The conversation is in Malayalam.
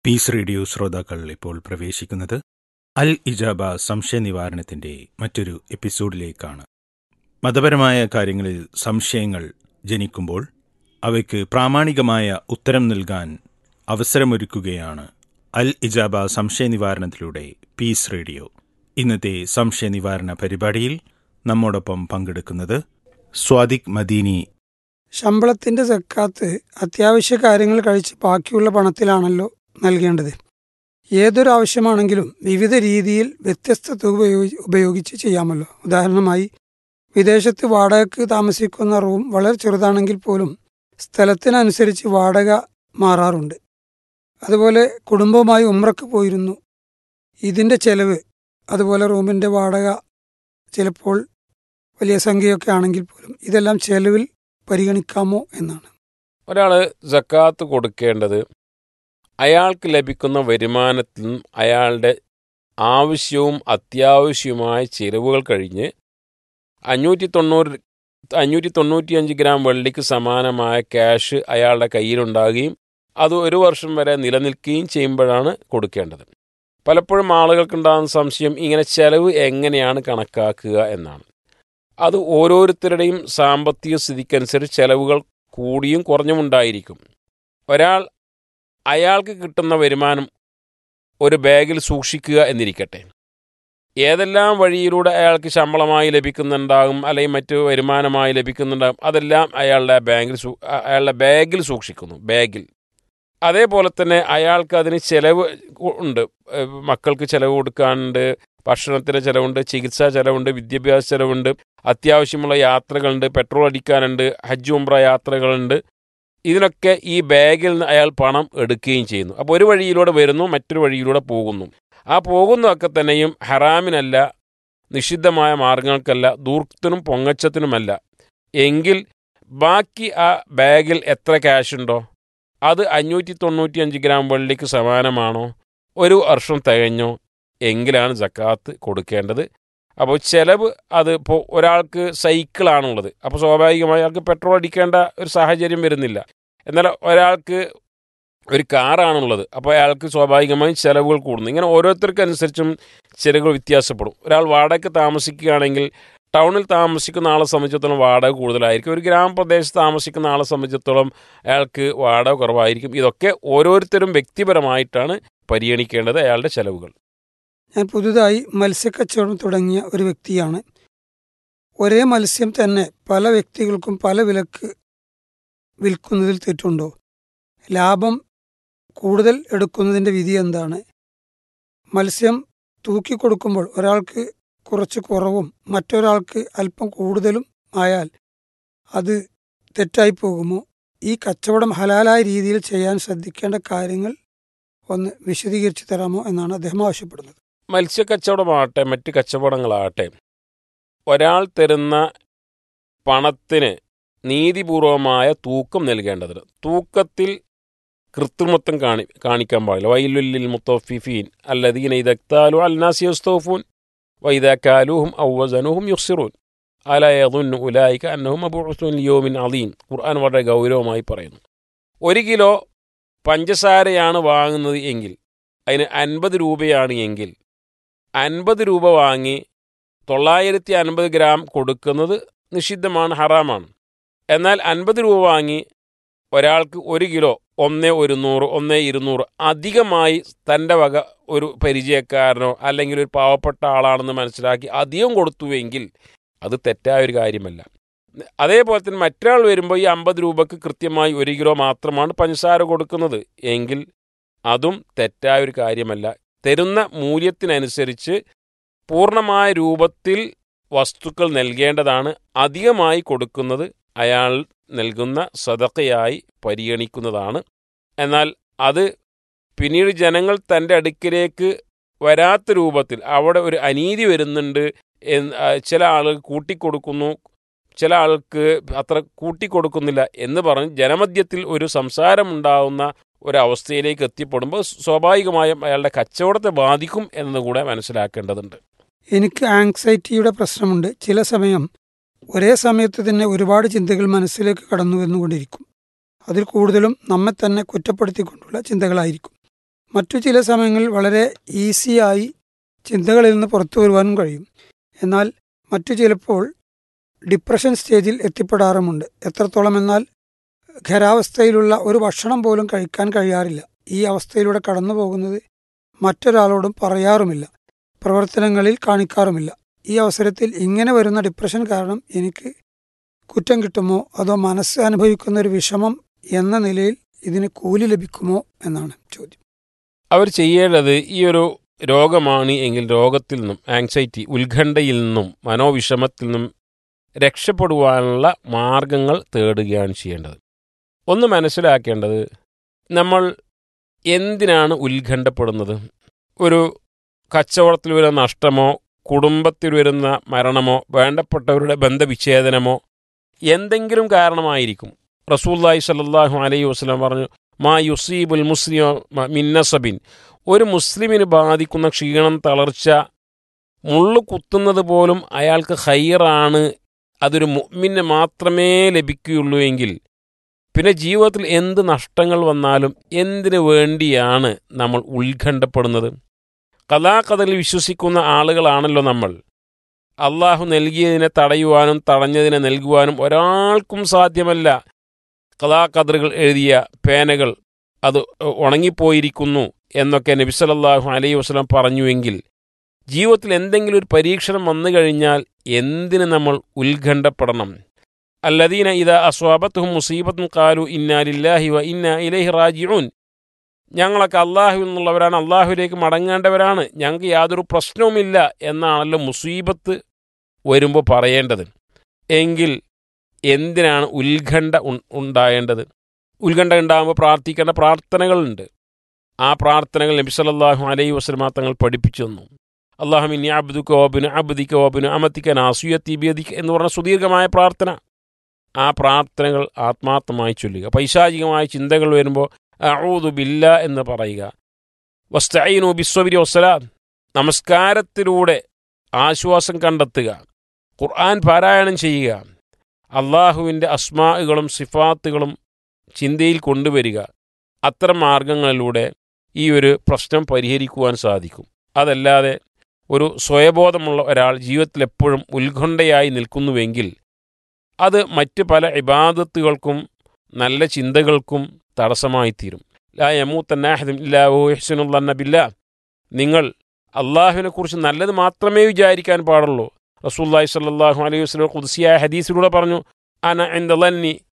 പീസ് റേഡിയോ ശ്രോതാക്കൾ ഇപ്പോൾ പ്രവേശിക്കുന്നത് അൽ ഇജാബ സംശയ നിവാരണത്തിന്റെ മറ്റൊരു എപ്പിസോഡിലേക്കാണ് മതപരമായ കാര്യങ്ങളിൽ സംശയങ്ങൾ ജനിക്കുമ്പോൾ അവയ്ക്ക് പ്രാമാണികമായ ഉത്തരം നൽകാൻ അവസരമൊരുക്കുകയാണ് അൽ ഇജാബ സംശയ നിവാരണത്തിലൂടെ പീസ് റേഡിയോ ഇന്നത്തെ സംശയ നിവാരണ പരിപാടിയിൽ നമ്മോടൊപ്പം പങ്കെടുക്കുന്നത് സ്വാദിഖ് മദീനി ശമ്പളത്തിന്റെ സക്കാത്ത് അത്യാവശ്യ കാര്യങ്ങൾ കഴിച്ച് ബാക്കിയുള്ള പണത്തിലാണല്ലോ നൽകേണ്ടത് ഏതൊരു ആവശ്യമാണെങ്കിലും വിവിധ രീതിയിൽ വ്യത്യസ്ത തുക ഉപയോഗി ഉപയോഗിച്ച് ചെയ്യാമല്ലോ ഉദാഹരണമായി വിദേശത്ത് വാടകയ്ക്ക് താമസിക്കുന്ന റൂം വളരെ ചെറുതാണെങ്കിൽ പോലും സ്ഥലത്തിനനുസരിച്ച് വാടക മാറാറുണ്ട് അതുപോലെ കുടുംബവുമായി ഉമ്രക്ക് പോയിരുന്നു ഇതിൻ്റെ ചെലവ് അതുപോലെ റൂമിൻ്റെ വാടക ചിലപ്പോൾ വലിയ സംഖ്യയൊക്കെ ആണെങ്കിൽ പോലും ഇതെല്ലാം ചെലവിൽ പരിഗണിക്കാമോ എന്നാണ് ഒരാൾ ജക്കാത്ത് കൊടുക്കേണ്ടത് അയാൾക്ക് ലഭിക്കുന്ന വരുമാനത്തിൽ നിന്നും അയാളുടെ ആവശ്യവും അത്യാവശ്യവുമായ ചിലവുകൾ കഴിഞ്ഞ് അഞ്ഞൂറ്റി തൊണ്ണൂറ് അഞ്ഞൂറ്റി തൊണ്ണൂറ്റിയഞ്ച് ഗ്രാം വെള്ളിക്ക് സമാനമായ ക്യാഷ് അയാളുടെ കയ്യിലുണ്ടാകുകയും അത് ഒരു വർഷം വരെ നിലനിൽക്കുകയും ചെയ്യുമ്പോഴാണ് കൊടുക്കേണ്ടത് പലപ്പോഴും ആളുകൾക്കുണ്ടാകുന്ന സംശയം ഇങ്ങനെ ചെലവ് എങ്ങനെയാണ് കണക്കാക്കുക എന്നാണ് അത് ഓരോരുത്തരുടെയും സാമ്പത്തിക സ്ഥിതിക്കനുസരിച്ച് ചെലവുകൾ കൂടിയും കുറഞ്ഞുമുണ്ടായിരിക്കും ഒരാൾ അയാൾക്ക് കിട്ടുന്ന വരുമാനം ഒരു ബാഗിൽ സൂക്ഷിക്കുക എന്നിരിക്കട്ടെ ഏതെല്ലാം വഴിയിലൂടെ അയാൾക്ക് ശമ്പളമായി ലഭിക്കുന്നുണ്ടാകും അല്ലെങ്കിൽ മറ്റു വരുമാനമായി ലഭിക്കുന്നുണ്ടാകും അതെല്ലാം അയാളുടെ ബാങ്കിൽ സൂ- അയാളുടെ ബാഗിൽ സൂക്ഷിക്കുന്നു ബാഗിൽ അതേപോലെ തന്നെ അയാൾക്ക് അതിന് ചെലവ് ഉണ്ട് ഏഹ് മക്കൾക്ക് ചെലവ് കൊടുക്കാനുണ്ട് ഭക്ഷണത്തിന് ചെലവുണ്ട് ചികിത്സാ ചെലവുണ്ട് വിദ്യാഭ്യാസ ചെലവുണ്ട് അത്യാവശ്യമുള്ള യാത്രകളുണ്ട് പെട്രോൾ അടിക്കാനുണ്ട് ഹജ്ജ് ഉംറ യാത്രകളുണ്ട് ഇതിനൊക്കെ ഈ ബാഗിൽ നിന്ന് അയാൾ പണം എടുക്കുകയും ചെയ്യുന്നു അപ്പോൾ ഒരു വഴിയിലൂടെ വരുന്നു മറ്റൊരു വഴിയിലൂടെ പോകുന്നു ആ പോകുന്നതൊക്കെ തന്നെയും ഹറാമിനല്ല നിഷിദ്ധമായ മാർഗങ്ങൾക്കല്ല ദൂർത്തിനും പൊങ്ങച്ചത്തിനുമല്ല എങ്കിൽ ബാക്കി ആ ബാഗിൽ എത്ര ക്യാഷ് ഉണ്ടോ അത് അഞ്ഞൂറ്റി തൊണ്ണൂറ്റിയഞ്ച് ഗ്രാം വെള്ളിക്ക് സമാനമാണോ ഒരു വർഷം തികഞ്ഞോ എങ്കിലാണ് ജക്കാത്ത് കൊടുക്കേണ്ടത് അപ്പോൾ ചിലവ് അത് ഇപ്പോൾ ഒരാൾക്ക് സൈക്കിളാണുള്ളത് അപ്പോൾ സ്വാഭാവികമായി അയാൾക്ക് പെട്രോൾ അടിക്കേണ്ട ഒരു സാഹചര്യം വരുന്നില്ല എന്നാൽ ഒരാൾക്ക് ഒരു കാറാണുള്ളത് അപ്പോൾ അയാൾക്ക് സ്വാഭാവികമായും ചിലവുകൾ കൂടുന്നു ഇങ്ങനെ ഓരോരുത്തർക്കനുസരിച്ചും ചിലവുകൾ വ്യത്യാസപ്പെടും ഒരാൾ വാടകയ്ക്ക് താമസിക്കുകയാണെങ്കിൽ ടൗണിൽ താമസിക്കുന്ന ആളെ സംബന്ധിച്ചിടത്തോളം വാടക കൂടുതലായിരിക്കും ഒരു ഗ്രാമപ്രദേശത്ത് താമസിക്കുന്ന ആളെ സംബന്ധിച്ചിടത്തോളം അയാൾക്ക് വാടക കുറവായിരിക്കും ഇതൊക്കെ ഓരോരുത്തരും വ്യക്തിപരമായിട്ടാണ് പരിഗണിക്കേണ്ടത് അയാളുടെ ചെലവുകൾ ഞാൻ പുതുതായി മത്സ്യക്കച്ചവടം തുടങ്ങിയ ഒരു വ്യക്തിയാണ് ഒരേ മത്സ്യം തന്നെ പല വ്യക്തികൾക്കും പല വിലക്ക് വിൽക്കുന്നതിൽ തെറ്റുണ്ടോ ലാഭം കൂടുതൽ എടുക്കുന്നതിൻ്റെ വിധി എന്താണ് മത്സ്യം തൂക്കിക്കൊടുക്കുമ്പോൾ ഒരാൾക്ക് കുറച്ച് കുറവും മറ്റൊരാൾക്ക് അല്പം കൂടുതലും ആയാൽ അത് തെറ്റായി പോകുമോ ഈ കച്ചവടം ഹലാലായ രീതിയിൽ ചെയ്യാൻ ശ്രദ്ധിക്കേണ്ട കാര്യങ്ങൾ ഒന്ന് വിശദീകരിച്ചു തരാമോ എന്നാണ് അദ്ദേഹം ആവശ്യപ്പെടുന്നത് മത്സ്യക്കച്ചവടമാകട്ടെ മറ്റ് കച്ചവടങ്ങളാകട്ടെ ഒരാൾ തരുന്ന പണത്തിന് നീതിപൂർവമായ തൂക്കം നൽകേണ്ടതുണ്ട് തൂക്കത്തിൽ കൃത്രിമത്വം കാണി കാണിക്കാൻ പാടില്ല വൈലുല്ലിൽ മുത്തോഫിഫീൻ അല്ലദീന ഇതക്താലു അൽനാസി യുസ്തോഫൂൻ വൈദാക്കാലുഹും ഔവസനുഹും യുസിറൂൻ അലയതുന്നു ഉലായിക്ക അന്നഹും അബുസുൻ ലിയോമിൻ അലീം ഖുർആൻ വളരെ ഗൗരവമായി പറയുന്നു ഒരു കിലോ പഞ്ചസാരയാണ് വാങ്ങുന്നത് എങ്കിൽ അതിന് അൻപത് രൂപയാണ് എങ്കിൽ അൻപത് രൂപ വാങ്ങി തൊള്ളായിരത്തി അൻപത് ഗ്രാം കൊടുക്കുന്നത് നിഷിദ്ധമാണ് ഹറാമാണ് എന്നാൽ അൻപത് രൂപ വാങ്ങി ഒരാൾക്ക് ഒരു കിലോ ഒന്നേ ഒരുന്നൂറ് ഒന്നേ ഇരുന്നൂറ് അധികമായി തൻ്റെ വക ഒരു പരിചയക്കാരനോ അല്ലെങ്കിൽ ഒരു പാവപ്പെട്ട ആളാണെന്ന് മനസ്സിലാക്കി അധികം കൊടുത്തുവെങ്കിൽ അത് തെറ്റായ ഒരു കാര്യമല്ല അതേപോലെ തന്നെ മറ്റൊരാൾ വരുമ്പോൾ ഈ അമ്പത് രൂപക്ക് കൃത്യമായി ഒരു കിലോ മാത്രമാണ് പഞ്ചസാര കൊടുക്കുന്നത് എങ്കിൽ അതും തെറ്റായ ഒരു കാര്യമല്ല തരുന്ന മൂല്യത്തിനനുസരിച്ച് പൂർണ്ണമായ രൂപത്തിൽ വസ്തുക്കൾ നൽകേണ്ടതാണ് അധികമായി കൊടുക്കുന്നത് അയാൾ നൽകുന്ന സദക്കയായി പരിഗണിക്കുന്നതാണ് എന്നാൽ അത് പിന്നീട് ജനങ്ങൾ തൻ്റെ അടുക്കിലേക്ക് വരാത്ത രൂപത്തിൽ അവിടെ ഒരു അനീതി വരുന്നുണ്ട് എന്ന് ആ, ചില ആളുകൾ കൂട്ടിക്കൊടുക്കുന്നു ചില ആൾക്ക് അത്ര കൂട്ടിക്കൊടുക്കുന്നില്ല എന്ന് പറഞ്ഞ് ജനമധ്യത്തിൽ ഒരു സംസാരമുണ്ടാവുന്ന ഒരവസ്ഥയിലേക്ക് എത്തിപ്പെടുമ്പോൾ സ്വാഭാവികമായും അയാളുടെ കച്ചവടത്തെ ബാധിക്കും എന്നതുകൂടെ മനസ്സിലാക്കേണ്ടതുണ്ട് എനിക്ക് ആങ്സൈറ്റിയുടെ പ്രശ്നമുണ്ട് ചില സമയം ഒരേ സമയത്ത് തന്നെ ഒരുപാട് ചിന്തകൾ മനസ്സിലേക്ക് കടന്നു വന്നുകൊണ്ടിരിക്കും അതിൽ കൂടുതലും നമ്മെ തന്നെ കുറ്റപ്പെടുത്തിക്കൊണ്ടുള്ള ചിന്തകളായിരിക്കും മറ്റു ചില സമയങ്ങളിൽ വളരെ ഈസിയായി ചിന്തകളിൽ നിന്ന് പുറത്തു വരുവാനും കഴിയും എന്നാൽ മറ്റു ചിലപ്പോൾ ഡിപ്രഷൻ സ്റ്റേജിൽ എത്തിപ്പെടാറുമുണ്ട് എത്രത്തോളം എന്നാൽ ഖരാവസ്ഥയിലുള്ള ഒരു ഭക്ഷണം പോലും കഴിക്കാൻ കഴിയാറില്ല ഈ അവസ്ഥയിലൂടെ കടന്നു പോകുന്നത് മറ്റൊരാളോടും പറയാറുമില്ല പ്രവർത്തനങ്ങളിൽ കാണിക്കാറുമില്ല ഈ അവസരത്തിൽ ഇങ്ങനെ വരുന്ന ഡിപ്രഷൻ കാരണം എനിക്ക് കുറ്റം കിട്ടുമോ അതോ മനസ്സ് അനുഭവിക്കുന്ന ഒരു വിഷമം എന്ന നിലയിൽ ഇതിന് കൂലി ലഭിക്കുമോ എന്നാണ് ചോദ്യം അവർ ചെയ്യേണ്ടത് ഈ ഒരു രോഗമാണ് എങ്കിൽ രോഗത്തിൽ നിന്നും ആങ്സൈറ്റി ഉത്കണ്ഠയിൽ നിന്നും മനോവിഷമത്തിൽ നിന്നും രക്ഷപ്പെടുവാനുള്ള മാർഗങ്ങൾ തേടുകയാണ് ചെയ്യേണ്ടത് ഒന്ന് മനസ്സിലാക്കേണ്ടത് നമ്മൾ എന്തിനാണ് ഉത്കണ്ഠപ്പെടുന്നത് ഒരു കച്ചവടത്തിൽ വരുന്ന നഷ്ടമോ കുടുംബത്തിൽ വരുന്ന മരണമോ വേണ്ടപ്പെട്ടവരുടെ ബന്ധവിച്ഛേദനമോ എന്തെങ്കിലും കാരണമായിരിക്കും റസൂല്ലായി സല്ലാഹു അലൈഹി വസ്ലം പറഞ്ഞു മാ യുസീബുൽ മുസ്ലിം മിന്നസബിൻ ഒരു മുസ്ലിമിന് ബാധിക്കുന്ന ക്ഷീണം തളർച്ച മുള്ളു കുത്തുന്നത് പോലും അയാൾക്ക് ഹൈറാണ് അതൊരു മുഅ്മിന് മാത്രമേ ലഭിക്കുകയുള്ളൂ എങ്കിൽ പിന്നെ ജീവിതത്തിൽ എന്ത് നഷ്ടങ്ങൾ വന്നാലും എന്തിനു വേണ്ടിയാണ് നമ്മൾ ഉത്കണ്ഠപ്പെടുന്നത് കഥാകഥയിൽ വിശ്വസിക്കുന്ന ആളുകളാണല്ലോ നമ്മൾ അള്ളാഹു നൽകിയതിനെ തടയുവാനും തടഞ്ഞതിനെ നൽകുവാനും ഒരാൾക്കും സാധ്യമല്ല കഥാകഥകൾ എഴുതിയ പേനകൾ അത് ഉണങ്ങിപ്പോയിരിക്കുന്നു എന്നൊക്കെ നബി സല്ലല്ലാഹു അലൈഹി വസല്ലം പറഞ്ഞുവെങ്കിൽ ജീവിതത്തിൽ എന്തെങ്കിലും ഒരു പരീക്ഷണം വന്നു കഴിഞ്ഞാൽ എന്തിന് നമ്മൾ ഉത്കണ്ഠപ്പെടണം അല്ലദീന ഇത അസ്വാബത്തുഹും മുസീബത്തും കാലു ഇന്നാലില്ലാഹി വ ഇന്ന ഇലൈഹി റാജിഊൻ ഞങ്ങളൊക്കെ അള്ളാഹു എന്നുള്ളവരാണ് അള്ളാഹുവിലേക്ക് മടങ്ങേണ്ടവരാണ് ഞങ്ങൾക്ക് യാതൊരു പ്രശ്നവുമില്ല എന്നാണല്ലോ മുസീബത്ത് വരുമ്പോൾ പറയേണ്ടത് എങ്കിൽ എന്തിനാണ് ഉത്കണ്ഠ ഉണ്ടായേണ്ടത് ഉത്കണ്ഠ ഉണ്ടാകുമ്പോൾ പ്രാർത്ഥിക്കേണ്ട പ്രാർത്ഥനകളുണ്ട് ആ പ്രാർത്ഥനകൾ നബി സല്ലല്ലാഹു അലൈഹി വസല്ലമ തങ്ങൾ പഠിപ്പിച്ചു തന്നു അള്ളാഹുമിനി അബ്ദുക്ക് ഓബിന് അബ്ദിക്ക് ഓബിന് അമത്തിക്ക നാസുയത്തി ബിയദിക്ക് എന്ന് പറഞ്ഞ സുദീർഘമായ പ്രാർത്ഥന ആ പ്രാർത്ഥനകൾ ആത്മാർത്ഥമായി ചൊല്ലുക പൈശാചികമായ ചിന്തകൾ വരുമ്പോൾ അഊദു ബില്ല എന്ന് പറയുക വസ്തഈനു ബിസ്വബിരി വസ്സലാം നമസ്കാരത്തിലൂടെ ആശ്വാസം കണ്ടെത്തുക ഖുർആൻ പാരായണം ചെയ്യുക അള്ളാഹുവിൻ്റെ അസ്മാകളും സിഫാത്തുകളും ചിന്തയിൽ കൊണ്ടുവരിക അത്തരം മാർഗങ്ങളിലൂടെ ഈ ഒരു പ്രശ്നം പരിഹരിക്കുവാൻ സാധിക്കും അതല്ലാതെ ഒരു സ്വയബോധമുള്ള ഒരാൾ ജീവിതത്തിൽ എപ്പോഴും ഉത്കണ്ഠയായി നിൽക്കുന്നുവെങ്കിൽ അത് മറ്റ് പല ഇബാദത്തുകൾക്കും നല്ല ചിന്തകൾക്കും തടസ്സമായിത്തീരും ലാ യമൂത്തന്നാഹദും ഇല്ലാഹു ഹ്സനുല്ല ബില്ല നിങ്ങൾ അള്ളാഹുവിനെക്കുറിച്ച് നല്ലത് മാത്രമേ വിചാരിക്കാൻ പാടുള്ളൂ റസൂല്ലായി സല്ലാഹു അലൈഹി വസ്ലം കുദ്സിയായ ഹദീസിലൂടെ പറഞ്ഞു അന എന്തല്ലി